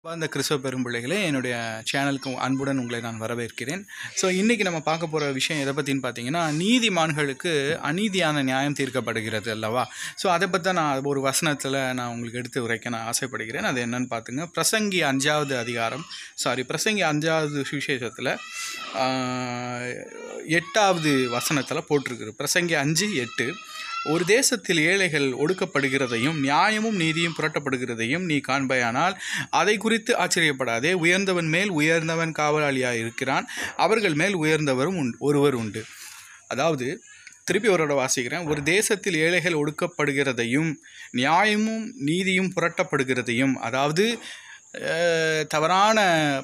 அந்த கிறிஸ்தவ பெரும்பிள்ளைகளே என்னுடைய சேனலுக்கு அன்புடன் உங்களை நான் வரவேற்கிறேன் ஸோ இன்றைக்கி நம்ம பார்க்க போகிற விஷயம் எதை பற்றின்னு பார்த்தீங்கன்னா நீதிமான்களுக்கு அநீதியான நியாயம் தீர்க்கப்படுகிறது அல்லவா ஸோ அதை பற்றி நான் ஒரு வசனத்தில் நான் உங்களுக்கு எடுத்து உரைக்க நான் ஆசைப்படுகிறேன் அது என்னன்னு பார்த்துங்க பிரசங்கி அஞ்சாவது அதிகாரம் சாரி பிரசங்கி அஞ்சாவது சுவிசேஷத்தில் எட்டாவது வசனத்தில் போட்டிருக்கு பிரசங்கி அஞ்சு எட்டு ஒரு தேசத்தில் ஏழைகள் ஒடுக்கப்படுகிறதையும் நியாயமும் நீதியும் புரட்டப்படுகிறதையும் நீ காண்பாயானால் அதை குறித்து ஆச்சரியப்படாதே உயர்ந்தவன் மேல் உயர்ந்தவன் காவலாளியாக இருக்கிறான் அவர்கள் மேல் உயர்ந்தவரும் உண்டு ஒருவர் உண்டு அதாவது திருப்பி ஒரு தடவை வாசிக்கிறேன் ஒரு தேசத்தில் ஏழைகள் ஒடுக்கப்படுகிறதையும் நியாயமும் நீதியும் புரட்டப்படுகிறதையும் அதாவது அஹ், தவறான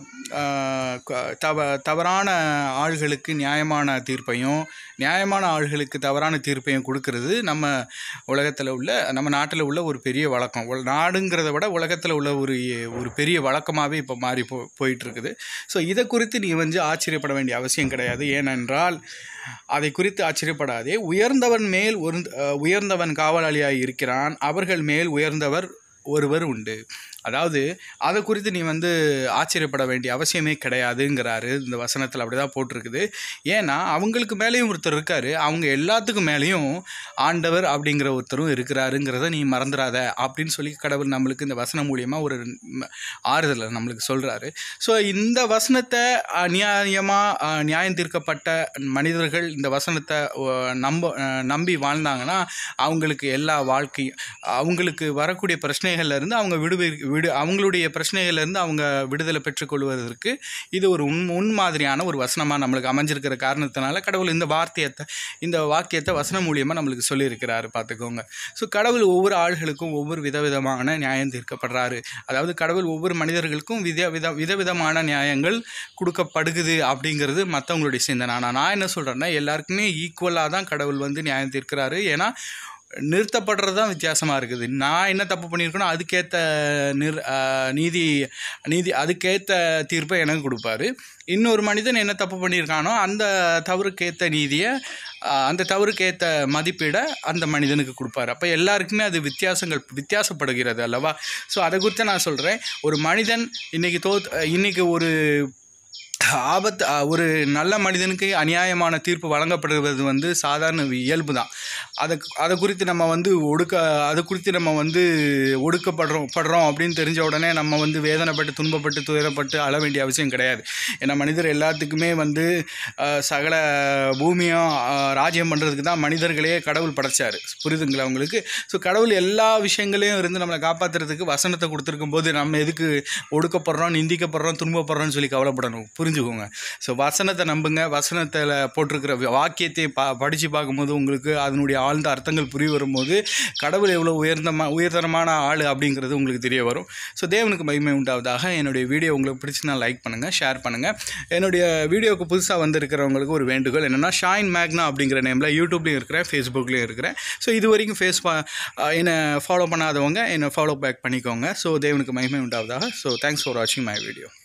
அஹ், க- தவ தவறான ஆள்களுக்கு நியாயமான தீர்ப்பையும் நியாயமான ஆள்களுக்கு தவறான தீர்ப்பையும் கொடுக்கறது நம்ம உலகத்தில் உள்ள நம்ம நாட்டில் உள்ள ஒரு பெரிய வழக்கம் உல- நாடுங்கிறத விட உலகத்தில் உள்ள ஒரு ஒரு பெரிய வழக்கமாகவே இப்போ மாறி போ போயிட்டு இருக்குது ஸோ இதை குறித்து நீ வந்து ஆச்சரியப்பட வேண்டிய அவசியம் கிடையாது ஏனென்றால் அதை குறித்து ஆச்சரியப்படாதே உயர்ந்தவன் மேல் ஒரு உயர்ந்தவன் காவலாளியாய் இருக்கிறான் அவர்கள் மேல் உயர்ந்தவர் ஒருவர் உண்டு அதாவது அதை குறித்து நீ வந்து ஆச்சரியப்பட வேண்டிய அவசியமே கிடையாதுங்கிறாரு இந்த வசனத்தில் அப்படி தான் போட்டிருக்குது ஏன்னா அவங்களுக்கு மேலேயும் ஒருத்தர் இருக்காரு அவங்க எல்லாத்துக்கும் மேலேயும் ஆண்டவர் அப்படிங்கிற ஒருத்தரும் இருக்கிறாருங்கிறத நீ மறந்துடாத அப்படின்னு சொல்லி கடவுள் நம்மளுக்கு இந்த வசனம் மூலியமாக ஒரு ம், ஆறுதலை நம்மளுக்கு சொல்கிறாரு ஸோ இந்த வசனத்தை அநியாயமாக நியாயம் தீர்க்கப்பட்ட மனிதர்கள் இந்த வசனத்தை அஹ், நம்ப அஹ், நம்பி வாழ்ந்தாங்கன்னா அவங்களுக்கு எல்லா வாழ்க்கையும் அவங்களுக்கு வரக்கூடிய பிரச்சனைகள்ல இருந்து அவங்க விடுவி விடு அவங்களுடைய பிரச்சனைகள்ல இருந்து அவங்க விடுதலை பெற்றுக்கொள்வதற்கு இது ஒரு உன் முன்மாதிரியான ஒரு வசனமாக நம்மளுக்கு அமைஞ்சிருக்கிற காரணத்தினால கடவுள் இந்த வார்த்தையத்தை இந்த வாக்கியத்தை வசனம் மூலியமாக நம்மளுக்கு சொல்லியிருக்கிறாரு பார்த்துக்கோங்க ஸோ கடவுள் ஒவ்வொரு ஆள்களுக்கும் ஒவ்வொரு விதவிதமான நியாயம் தீர்க்கப்படுறாரு அதாவது கடவுள் ஒவ்வொரு மனிதர்களுக்கும் வித வித விதவிதமான நியாயங்கள் கொடுக்கப்படுகுது அப்படிங்கிறது மற்றவங்களுடைய சிந்தனை ஆனால் நான் என்ன சொல்கிறேன்னா எல்லாருக்குமே ஈக்குவலாக தான் கடவுள் வந்து நியாயம் தீர்க்கிறாரு ஏன்னா நிறுத்தப்படுறது தான் வித்தியாசமாக இருக்குது நான் என்ன தப்பு பண்ணியிருக்கேனோ அதுக்கேற்ற நிர் ஆஹ் நீதி நீதி அதுக்கேற்ற தீர்ப்பை எனக்கு கொடுப்பாரு இன்னொரு மனிதன் என்ன தப்பு பண்ணியிருக்கானோ அந்த தவறுக்கேற்ற நீதியை ஆஹ் அந்த தவறுக்கேற்ற மதிப்பீடை அந்த மனிதனுக்கு கொடுப்பாரு அப்போ எல்லாருக்குமே அது வித்தியாசங்கள் வித்தியாசப்படுகிறது அல்லவா ஸோ அதை குறித்து நான் சொல்கிறேன் ஒரு மனிதன் இன்னைக்கு தோ இன்னைக்கு ஒரு ஆபத்து அஹ், ஒரு நல்ல மனிதனுக்கு அநியாயமான தீர்ப்பு வழங்கப்படுவது வந்து சாதாரண இயல்பு தான் அதை அதை குறித்து நம்ம வந்து ஒடுக்க அதை குறித்து நம்ம வந்து ஒடுக்கப்படுறோம் படுறோம் அப்படின்னு தெரிஞ்ச உடனே நம்ம வந்து வேதனைப்பட்டு துன்பப்பட்டு துயரப்பட்டு அழ வேண்டிய அவசியம் கிடையாது ஏன்னா மனிதர் எல்லாத்துக்குமே வந்து அஹ், சகல பூமியும் அஹ், ராஜ்யம் பண்ணுறதுக்கு தான் மனிதர்களே கடவுள் படைச்சாரு புரியுதுங்களா உங்களுக்கு ஸோ கடவுள் எல்லா விஷயங்களையும் இருந்து நம்மளை காப்பாற்றுறதுக்கு வசனத்தை கொடுத்துருக்கும் போது நம்ம எதுக்கு ஒடுக்கப்படுறோம் நிந்திக்கப்படுறோம் துன்பப்படுறோம்னு சொல்லி கவலைப்படணும் புரிஞ்சுக்கோங்க ஸோ வசனத்தை நம்புங்க வசனத்தில் போட்டிருக்கிற வாக்கியத்தை பா படித்து பார்க்கும்போது உங்களுக்கு அதனுடைய ஆழ்ந்த அர்த்தங்கள் புரிய வரும்போது கடவுள் எவ்வளோ உயர்ந்தமா உயர்தரமான ஆள் அப்படிங்கிறது உங்களுக்கு தெரிய வரும் ஸோ தேவனுக்கு மகிமை உண்டாவதாக என்னுடைய வீடியோ உங்களுக்கு பிடிச்சுனா லைக் பண்ணுங்கள் ஷேர் பண்ணுங்கள் என்னுடைய வீடியோவுக்கு புதுசாக வந்திருக்கிறவங்களுக்கு ஒரு வேண்டுகோள் என்னென்னா ஷாயின் மேக்னா அப்படிங்கிற நேமில் யூடியூப்லேயும் இருக்கிறேன் ஃபேஸ்புக்லேயும் இருக்கிறேன் ஸோ இது வரைக்கும் ஃபேஸ் என்னை ஃபாலோ பண்ணாதவங்க என்னை ஃபாலோ பேக் பண்ணிக்கோங்க ஸோ தேவனுக்கு மகிமை உண்டாவதாக ஸோ தேங்க்ஸ் ஃபார் வாட்சிங் மை வீடியோ